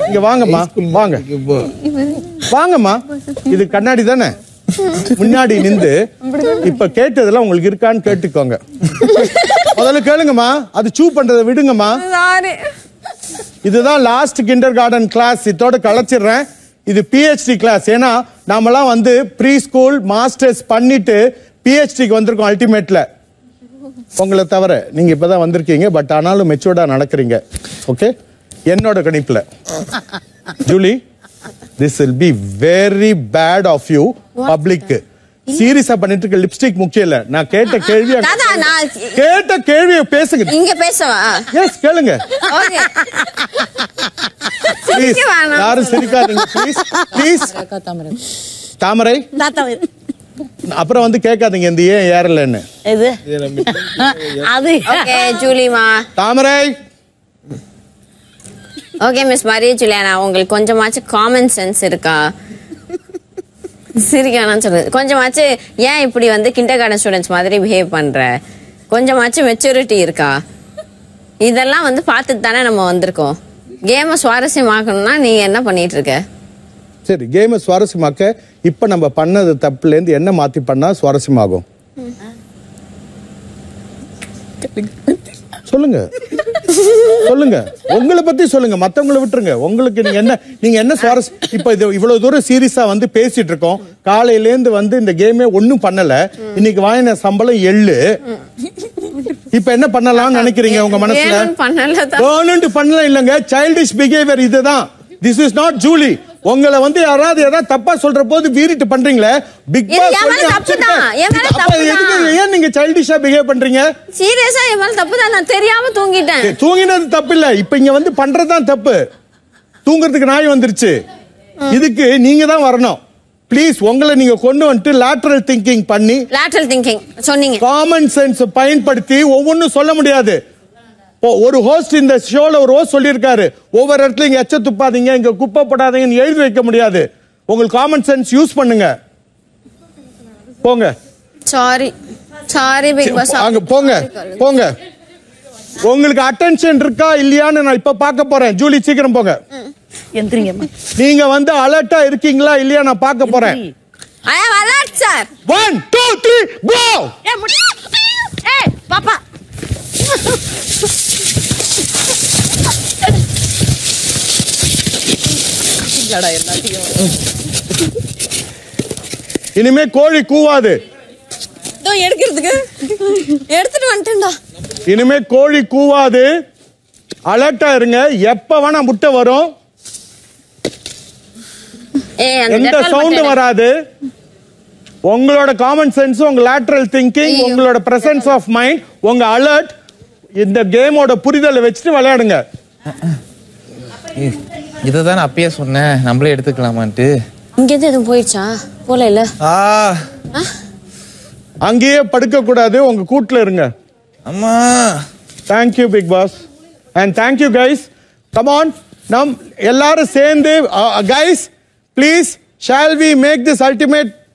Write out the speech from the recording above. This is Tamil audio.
இங்க வாங்கம்மா வாங்க வாங்கம்மா இது கண்ணாடி தானே முன்னாடி நின்று இப்ப கேட்டதெல்லாம் உங்களுக்கு இருக்கான்னு கேட்டுக்கோங்க முதல்ல கேளுங்கம்மா அது சூ பண்றதை விடுங்கம்மா சாரி இதுதான் லாஸ்ட் கிண்டர் கார்டன் கிளாஸ் இதோட கலைச்சிடுறேன் இது பிஹெச்டி கிளாஸ் ஏன்னா நாமெல்லாம் வந்து ப்ரீ ஸ்கூல் மாஸ்டர்ஸ் பண்ணிட்டு பிஹெச்டிக்கு வந்திருக்கோம் அல்டிமேட்ல உங்களை தவிர நீங்க இப்பதான் வந்திருக்கீங்க பட் ஆனாலும் மெச்சூர்டா நடக்கிறீங்க ஓகே என்னோட கணிப்புல Julie this will be very bad of you public சீரியஸா பண்ணிட்டு இருக்க லிப்ஸ்டிக் முக்கியம் இல்ல நான் கேட்ட கேள்வி அங்க- தாத்தா நான் கேட்ட கேள்வியை பேசுங்க இங்க பேசவா எஸ் கேளுங்க ஓகே ப்ளீஸ் வேணாம். யாரும் சிரிக்காதீங்க ப்ளீஸ் ப்ளீஸ் தாமரை தாத்தா அப்புறம் வந்து கேட்காதீங்க இந்த ஏன் ஏறலன்னு இது அது ஓகே ஜூலிமா Thamarai okay miss Maria Juliana உங்களுக்கு கொஞ்சமாச்சும் காமன் சென்ஸ் இருக்கா சிரிக்கானான்னு சொல்றது கொஞ்சமாச்சும் ஏன் இப்படி வந்து கிண்டர் கார்டன் ஸ்டூடெண்ட்ஸ் மாதிரி பிஹேவ் பண்ற கொஞ்சமாச்சும் மெச்சூரிட்டி இருக்கா இதெல்லாம் வந்து பார்த்துட்டு தானே நம்ம வந்திருக்கோம் கேமை சுவாரஸ்யமாக்கணும்னா நீ என்ன பண்ணிட்டு இருக்க சரி கேமை சுவாரஸ்யமாக்க இப்ப நம்ம பண்ணது தப்புல இருந்து என்ன மாத்தி பண்ணா சுவாரஸ்யமாகும் சொல்லுங்க சொல்லுங்க உங்களை பத்தி சொல்லுங்க மத்தவங்களை விட்டுருங்க உங்களுக்கு நீங்க என்ன நீங்க என்ன சுவாரஸ்யம் இப்ப இது இவ்வளவு தூரம் சீரியஸா வந்து பேசிட்டு இருக்கோம் காலையில இருந்து வந்து இந்த கேமே ஒண்ணும் பண்ணல இன்னைக்கு வாங்கின சம்பளம் எள்ளு இப்ப என்ன பண்ணலாம்னு நினைக்கிறீங்க உங்க மனசுல வேணும்னு பண்ணல தான். வேணும்னு பண்ணல இல்லங்க சைல்டிஷ் பிஹேவியர் இதுதான் திஸ் இஸ் நாட் ஜூலி உங்களை வந்து யாராவது ஏதாவது தப்பா சொல்ற போது வீறிட்டு பண்றீங்களே பிக் இது பாஸ் என் மேல தப்புதான். என் மேல அப்ப தப்புதான். எதுக்கு ஏன் நீங்க சைல்டிஷா பிஹேவ் பண்றீங்க சீரியஸா என் மேல தப்பு தான் நான் தெரியாம தூங்கிட்டேன் தூங்கினது தப்பு இல்ல இப்ப இங்க வந்து பண்றதுதான் தப்பு தூங்குறதுக்கு நாய் வந்துருச்சு இதுக்கு நீங்க தான் வரணும் ப்ளீஸ் உங்களை நீங்க கொண்டு வந்துட்டு லேட்டரல் திங்கிங் பண்ணி லேட்டரல் திங்கிங் சொன்னீங்க காமன் சென்ஸ் பயன்படுத்தி ஒவ்வொன்றும் சொல்ல முடியாது இப்போ ஒரு ஹோஸ்ட் இந்த ஷோல ஒரு ஹோஸ்ட் சொல்லியிருக்காரு ஒவ்வொரு இடத்துல இங்க எச்ச துப்பாதீங்க இங்க குப்பை போடாதீங்கன்னு எழுதி வைக்க முடியாது உங்களுக்கு காமன் சென்ஸ் யூஸ் பண்ணுங்க போங்க சாரி சாரி பிக் பாஸ் அங்க போங்க போங்க உங்களுக்கு அட்டென்ஷன் இருக்கா இல்லையான்னு நான் இப்ப பார்க்க போறேன் ஜூலி சீக்கிரம் போங்க எந்திரிங்கம்மா நீங்க வந்து அலர்ட்டா இருக்கீங்களா இல்லையா நான் பார்க்க போறேன் I am alert sir one two three go ஏ முடி ஏய் பாப்பா இனிமே கோழி கூவாது இதோ எடுக்கிறதுக்கு எடுத்துட்டு வந்துட்டேன்டா இனிமே கோழி கூவாது அலர்ட்டா இருங்க எப்ப வேணா முட்டை வரும் ஏய் அந்த எந்த Dettol சவுண்ட் மட்டும் வராது உங்களோட காமன் சென்ஸ் உங்க லேட்டரல் திங்கிங் ஐயோ. உங்களோட பிரசன்ஸ் ஆஃப் மைண்ட் உங்க அலர்ட் இந்த கேமோட புரிதலை வச்சுட்டு விளையாடுங்க இதை தான் அப்பயே சொன்னேன் நம்மளே எடுத்துக்கலாமான்ட்டு இங்க இருந்து எதுவும் போயிடுச்சா போல இல்ல ஆ அங்கேயே படுக்க கூடாது உங்க கூட்டுல இருங்க அம்மா thank you big boss and thank you guys come on நம் எல்லாரும் சேர்ந்து guys please shall we make this ultimate